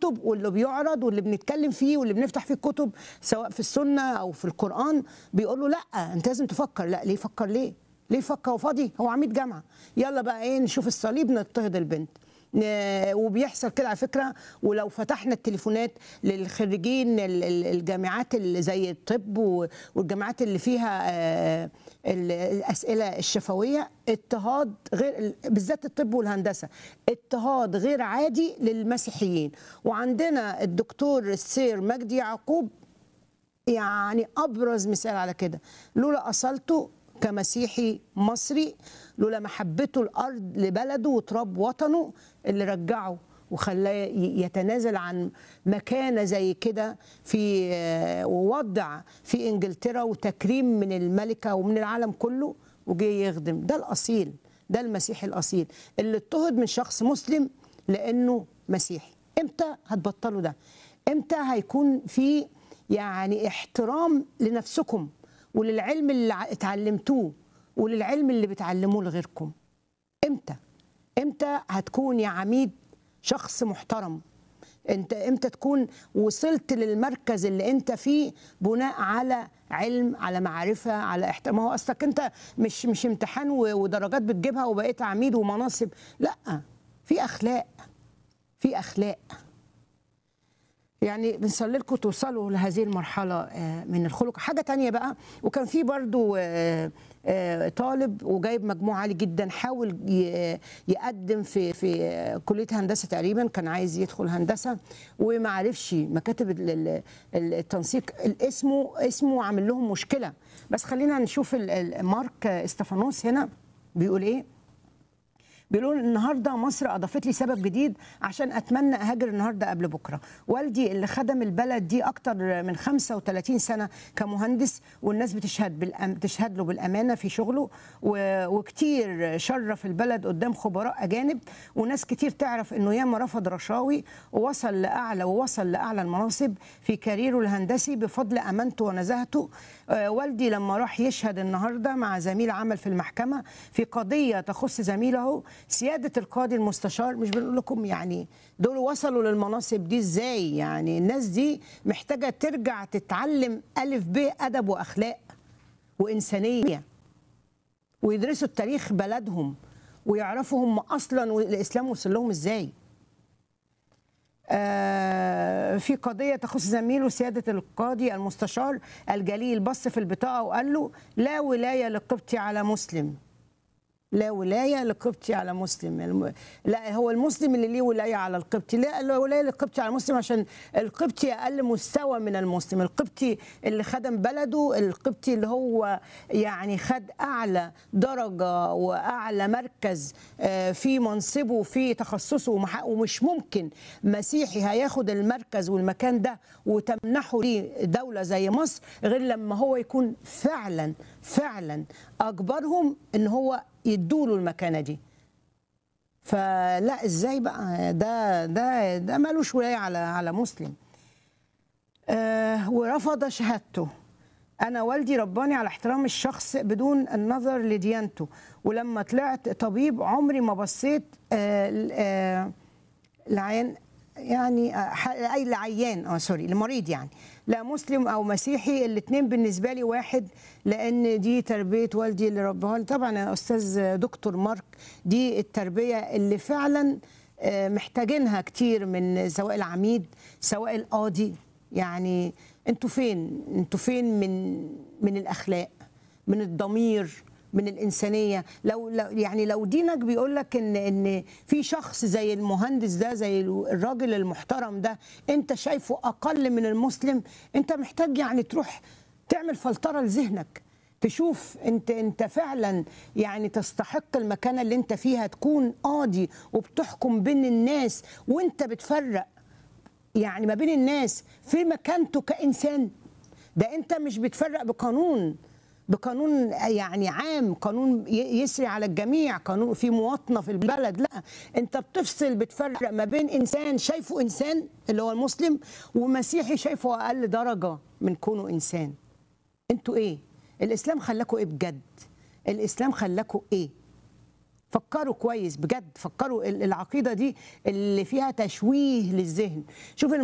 بيكتب واللي بيعرض واللي بنتكلم فيه واللي بنفتح فيه الكتب سواء في السنه او في القران بيقول له لا انت لازم تفكر لا ليه فكر ليه؟ ليه فكر هو فاضي هو عميد جامعه يلا بقى ايه نشوف الصليب نضطهد البنت ن- وبيحصل كده على فكره ولو فتحنا التليفونات للخريجين ال- ال- الجامعات اللي زي الطب و- والجامعات اللي فيها آه، ال- الاسئله الشفويه اضطهاد غير بالذات الطب والهندسه اضطهاد غير عادي للمسيحيين وعندنا الدكتور السير مجدي يعقوب يعني ابرز مثال على كده لولا اصالته كمسيحي مصري لولا محبته الارض لبلده وتراب وطنه اللي رجعه وخلاه ي- يتنازل عن مكانه زي كده في آه، ووضع في انجلترا وتكريم من الملكه ومن العالم كله وجه يخدم ده الاصيل ده المسيحي الاصيل اللي اضطهد من شخص مسلم لانه مسيحي امتى هتبطلوا ده امتى هيكون في يعني احترام لنفسكم وللعلم اللي ع- اتعلمتوه وللعلم اللي بتعلموه لغيركم امتى امتى هتكون يا عميد شخص محترم انت امتى تكون وصلت للمركز اللي انت فيه بناء على علم على معرفه على احترام ما هو اصلك انت مش مش امتحان و- ودرجات بتجيبها وبقيت عميد ومناصب لا في اخلاق في اخلاق يعني بنصلي لكم توصلوا لهذه المرحلة آه، من الخلق حاجة تانية بقى وكان في برضو آه، آه، طالب وجايب مجموع عالي جدا حاول ي- يقدم في في آه، كلية هندسة تقريبا كان عايز يدخل هندسة وما عرفش مكاتب ال- ال- ال- التنسيق اسمه اسمه عامل لهم مشكلة بس خلينا نشوف ال- ال- مارك استفانوس هنا بيقول ايه بيقولوا النهارده مصر اضافت لي سبب جديد عشان اتمنى اهاجر النهارده قبل بكره والدي اللي خدم البلد دي اكتر من 35 سنه كمهندس والناس بتشهد بالأم... تشهد له بالامانه في شغله و... وكتير شرف البلد قدام خبراء اجانب وناس كتير تعرف انه ياما رفض رشاوي ووصل لاعلى ووصل لاعلى المناصب في كاريره الهندسي بفضل امانته ونزاهته آه، والدي لما راح يشهد النهارده مع زميل عمل في المحكمه في قضيه تخص زميله سياده القاضي المستشار مش بنقول لكم يعني دول وصلوا للمناصب دي ازاي يعني الناس دي محتاجه ترجع تتعلم الف ب ادب واخلاق وانسانيه ويدرسوا التاريخ بلدهم ويعرفوا هم اصلا الاسلام وصل لهم ازاي آه، في قضية تخص زميله سيادة القاضي المستشار الجليل بص في البطاقة وقال له لا ولاية للقبطي على مسلم لا ولاية للقبطي على مسلم الم... لا هو المسلم اللي ليه ولاية على القبطي لا لا ولاية للقبطي على المسلم عشان القبطي أقل مستوى من المسلم القبطي اللي خدم بلده القبطي اللي هو يعني خد أعلى درجة وأعلى مركز آه، في منصبه وفي تخصصه ومح- ومش ممكن مسيحي هياخد المركز والمكان ده وتمنحه ليه دولة زي مصر غير لما هو يكون فعلا فعلا أجبرهم إن هو يدوله المكانة دي فلا ازاي بقى ده ده ده مالوش ولايه على على مسلم آه ورفض شهادته انا والدي رباني على احترام الشخص بدون النظر لديانته ولما طلعت طبيب عمري ما بصيت آه آه العيان يعني آه، ح- اي لعيان اه سوري لمريض يعني لا مسلم او مسيحي الاثنين بالنسبه لي واحد لان دي تربيه والدي اللي ربها لي طبعا يا استاذ دكتور مارك دي التربيه اللي فعلا آه، محتاجينها كتير من سواء العميد سواء القاضي يعني انتوا فين انتوا فين من من الاخلاق من الضمير من الانسانيه لو, لو يعني لو دينك بيقول لك ان ان في شخص زي المهندس ده زي الراجل المحترم ده انت شايفه اقل من المسلم انت محتاج يعني تروح تعمل فلتره لذهنك تشوف انت انت فعلا يعني تستحق المكانه اللي انت فيها تكون قاضي وبتحكم بين الناس وانت بتفرق يعني ما بين الناس في مكانته كإنسان ده أنت مش بتفرق بقانون بقانون يعني عام قانون ي- يسري على الجميع قانون في مواطنة في البلد لا أنت بتفصل بتفرق ما بين إنسان شايفه إنسان اللي هو المسلم ومسيحي شايفه أقل درجة من كونه إنسان انتوا ايه الاسلام خلاكوا ايه بجد الاسلام خلاكوا ايه فكروا كويس بجد فكروا ال- العقيده دي اللي فيها تشويه للذهن شوف